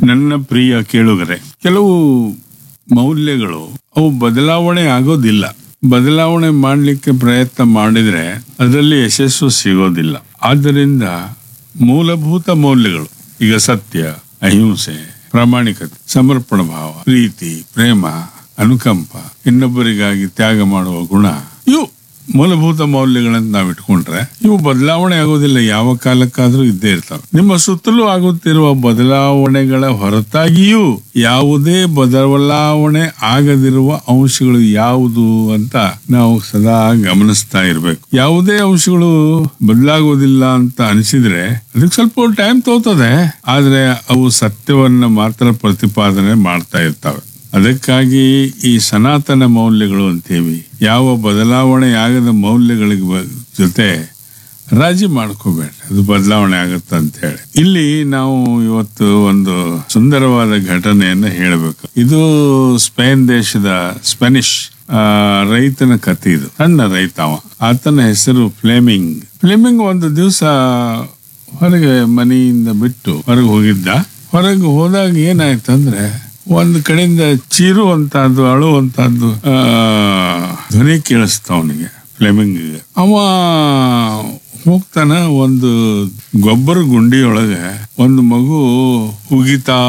ನನ್ನ ಪ್ರಿಯ ಕೇಳುಗರೆ ಕೆಲವು ಮೌಲ್ಯಗಳು ಅವು ಬದಲಾವಣೆ ಆಗೋದಿಲ್ಲ ಬದಲಾವಣೆ ಮಾಡಲಿಕ್ಕೆ ಪ್ರಯತ್ನ ಮಾಡಿದ್ರೆ ಅದರಲ್ಲಿ ಯಶಸ್ಸು ಸಿಗೋದಿಲ್ಲ ಆದ್ದರಿಂದ ಮೂಲಭೂತ ಮೌಲ್ಯಗಳು ಈಗ ಸತ್ಯ ಅಹಿಂಸೆ ಪ್ರಾಮಾಣಿಕತೆ ಸಮರ್ಪಣ ಭಾವ ಪ್ರೀತಿ ಪ್ರೇಮ ಅನುಕಂಪ ಇನ್ನೊಬ್ಬರಿಗಾಗಿ ತ್ಯಾಗ ಮಾಡುವ ಗುಣ ಇವು ಮೂಲಭೂತ ಮೌಲ್ಯಗಳನ್ನ ನಾವು ಇಟ್ಕೊಂಡ್ರೆ ಇವು ಬದಲಾವಣೆ ಆಗೋದಿಲ್ಲ ಯಾವ ಕಾಲಕ್ಕಾದ್ರೂ ಇದ್ದೇ ಇರ್ತಾವೆ ನಿಮ್ಮ ಸುತ್ತಲೂ ಆಗುತ್ತಿರುವ ಬದಲಾವಣೆಗಳ ಹೊರತಾಗಿಯೂ ಯಾವುದೇ ಬದಲಾವಣೆ ಆಗದಿರುವ ಅಂಶಗಳು ಯಾವುದು ಅಂತ ನಾವು ಸದಾ ಗಮನಿಸ್ತಾ ಇರ್ಬೇಕು ಯಾವುದೇ ಅಂಶಗಳು ಬದಲಾಗೋದಿಲ್ಲ ಅಂತ ಅನಿಸಿದ್ರೆ ಅದಕ್ಕೆ ಸ್ವಲ್ಪ ಟೈಮ್ ತಗೋತದೆ ಆದ್ರೆ ಅವು ಸತ್ಯವನ್ನ ಮಾತ್ರ ಪ್ರತಿಪಾದನೆ ಮಾಡ್ತಾ ಇರ್ತಾವೆ ಅದಕ್ಕಾಗಿ ಈ ಸನಾತನ ಮೌಲ್ಯಗಳು ಅಂತೀವಿ ಯಾವ ಬದಲಾವಣೆ ಆಗದ ಮೌಲ್ಯಗಳಿಗೆ ಬ- ಜೊತೆ ರಾಜಿ ಮಾಡ್ಕೋಬೇಡ ಅದು ಬದಲಾವಣೆ ಆಗುತ್ತೆ ಅಂತ ಹೇಳಿ ಇಲ್ಲಿ ನಾವು ಇವತ್ತು ಒಂದು ಸುಂದರವಾದ ಘಟನೆಯನ್ನ ಹೇಳಬೇಕು ಇದು ಸ್ಪೇನ್ ದೇಶದ ಸ್ಪೆನಿಷ್ ಆ, ರೈತನ ಕಥೆ ಇದು ಸಣ್ಣ ರೈತ ಅವ ಆತನ ಹೆಸರು ಫ್ಲೇಮಿಂಗ್ ಫ್ಲೇಮಿಂಗ್ ಒಂದು ದಿವಸ ಹೊರಗೆ ಮನೆಯಿಂದ ಬಿಟ್ಟು ಹೊರಗೆ ಹೋಗಿದ್ದ ಹೊರಗೆ ಹೋದಾಗ ಏನಾಯ್ತಂದ್ರೆ ಒಂದು ಕಡೆಯಿಂದ ಚೀರುವಂತಹದ್ದು ಅಳುವಂತಹದ್ದು ಆ, ಧ್ವನಿ ಕೇಳಿಸ್ತ ಅವನಿಗೆ ಫ್ಲೆಮಿಂಗ್ ಅವ ಹೋಗ್ತಾನ ಒಂದು ಗೊಬ್ಬರ ಗುಂಡಿಯೊಳಗೆ ಒಂದು ಮಗು ಉಗಿತಾ